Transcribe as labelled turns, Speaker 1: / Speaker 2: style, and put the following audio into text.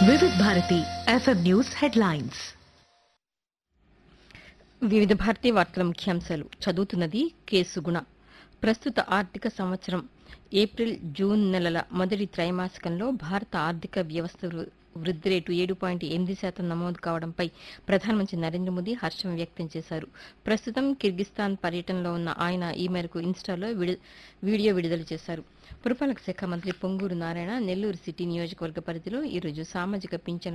Speaker 1: వివిధ Bharati FM news headlines
Speaker 2: వివిధ భారతీ వార్తల ముఖ్యాంశాలు చదువుతున్నది కేసు గుణ ప్రస్తుత ఆర్థిక సంవత్సరం ఏప్రిల్ జూన్ నెలల మొదటి త్రైమాసికంలో భారత ఆర్థిక వ్యవస్థ వృ- వృద్ధి రేటు ఏడు పాయింట్ ఎనిమిది శాతం నమోదు కావడంపై ప్రధానమంత్రి నరేంద్ర మోదీ హర్షం వ్యక్తం చేశారు ప్రస్తుతం కిర్గిస్తాన్ పర్యటనలో ఉన్న ఆయన ఈ మేరకు ఇన్స్టాలో విడు- వీడియో విడుదల చేశారు పురపాలక శాఖ మంత్రి పొంగూరు నారాయణ నెల్లూరు సిటీ నియోజకవర్గ పరిధిలో ఈరోజు సామాజిక పింఛన్ల